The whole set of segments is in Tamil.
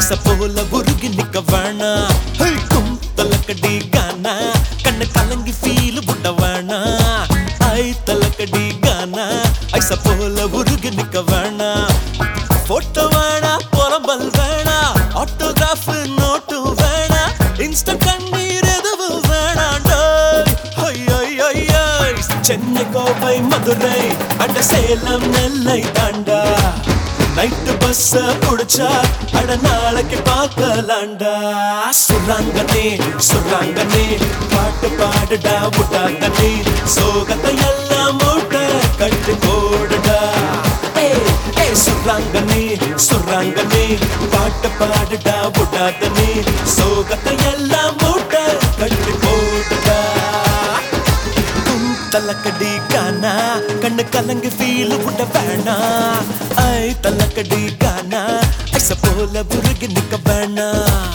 ஐச போல உருகி நிக்க வேணா ஹே, கும் தலக்கடி கானா கண்ணு கலங்கி ஃபீல் புட்ட வேணா ஐ தலக்கடி கானா ஐச போல உருகி நிக்க வேணா போட்டோ வேணா புலம்பல் வேணா ஆட்டோகிராஃப் நோட்டு வேணா இன்ஸ்டா கண்ணீர் எதுவும் வேணாண்டோய் ஹொய் ஹொய் ஹொய் ஹொய். சென்னை கோவை மதுரை அட சேலம் நெல்லை தாண்டா நைட்டு பஸ்ஸ புடிச்சா அட நாளைக்கு பார்க்கலாண்டா சுராங்கனே சுராங்கனே பாட்டு பாடுடா விட்டாங்கனே சோகத்தை எல்லாம் மூட்டை கட்டு போடுடா ஏய், ஏய், சுராங்கனே சுராங்கனே பாட்டு பாடுடா விட்டாங்கனே சோகத்தை எல்லாம் மூட்டை கட்டு போடுடா தும் தலக்கடி கானா கண்ணு கலங்கு ஃபீல் விட வேணா ஐ தலக்கடி கானா ஐச போல உருகி நிக்க வேணா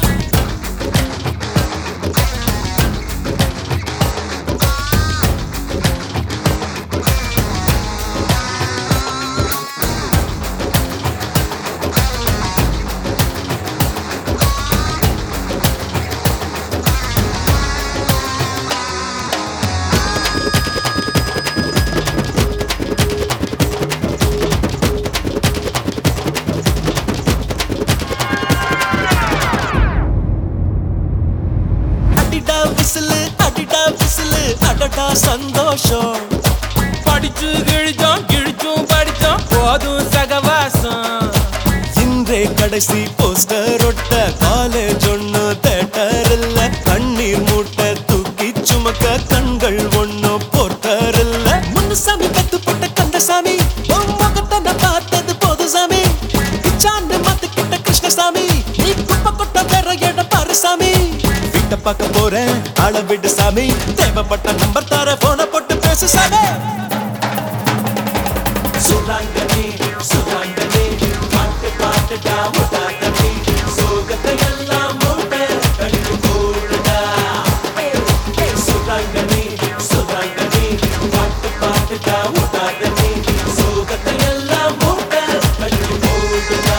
அடிடா விசிலு அடிடா விசிலு அடடா சந்தோஷம் படிச்சு கிழிச்சோம் கிழிச்சும் படிச்சோம் போதும் சகவாசம் இன்றே கடைசி போஸ்டர் ஒட்ட காலேஜ் ஒண்ணு தேட்டர் இல்ல கண்ணீர் மூட்டை தூக்கி சுமக்க கண்கள் ஒண்ணு போர்ட்டர் இல்ல முன்னுசாமி கத்து போட்ட கந்தசாமி உன் முகத்தை நான் பார்த்தது போது சாமி இச்சாண்டு மாத்துக்கிட்ட கிருஷ்ணசாமி நீ குப்பை கொட்ட வேற இடம் பாரு சாமி வீட்டை பார்க்க போறேன் ஆள விடு சாமி தேவைப்பட்ட நம்பர் தர போன போட்டு பேசு சாமி சுராங்கனே சுராங்கனே பாட்டு பாட்டுடா முட்டாங்கனே சோகத்தை எல்லாம் மூட்டை கண்டு போடுடா ஏய், ஏய், சுராங்கனே சுராங்கனே பாட்டு பாட்டுடா முட்டாங்கனே சோகத்தை எல்லாம் மூட்டை கண்டு போடுடா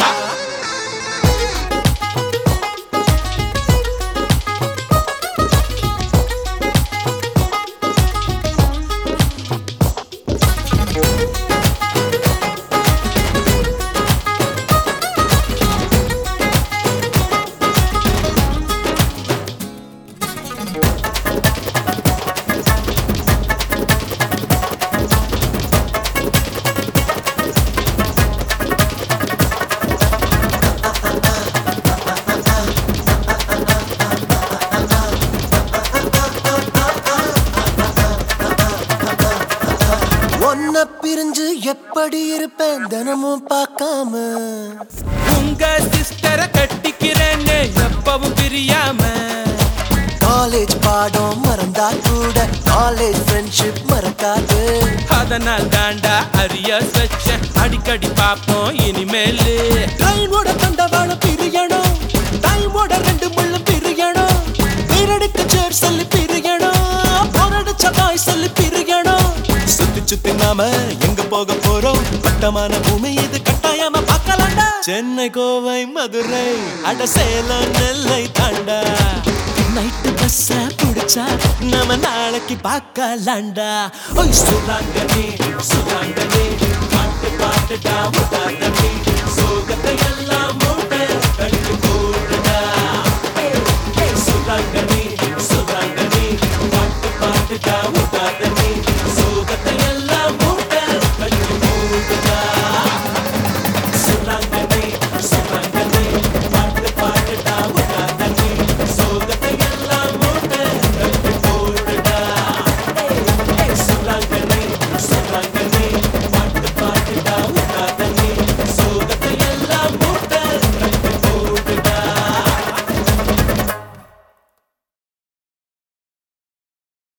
ஒன்ன பிரிஞ்சு எப்படி இருப்பேன் தினமும் பார்க்காம உங்க சிஸ்டரை கட்டிக்கிறேன்னு எப்பவும் பிரியாம காலேஜ் பாடம் மறந்தா கூட காலேஜ் ஃப்ரெண்ட்ஷிப் மறக்காது அதனால் தாண்டா அரியஸ் வச்ச அடிக்கடி பாப்போம் இனிமேலு ட்ரெயினோட தண்டவாள பிரியணும் டைமோட ரெண்டு முள்ளும் பிரியணும் வீரடுக்கு சேர் சொல்லி பிரியணும் போரடிச்ச பாய் சொல்லி பிரியணும் சுத்தி சுத்தி நாம எங்க போக போறோம் வட்டமான பூமி இது கட்டாயமா பார்க்கலாம்டா சென்னை கோவை மதுரை அட சேலம் நெல்லை தாண்டா நைட்டு பஸ்ஸ புடிச்சா நாம நாளைக்கு பார்க்கலாம்டா ஓய் சுராங்கனே சுராங்கனே பாட்டு பாட்டுடா முட்டாங்கனே சோகத்தை எல்லாம் மூட்டை கட்டு போடுடா ஏய், ஏய், சுராங்கனே சுராங்கனே பாட்டு பாட்டுடா முட்டாங்கனே சோகத்தை எல்லாம்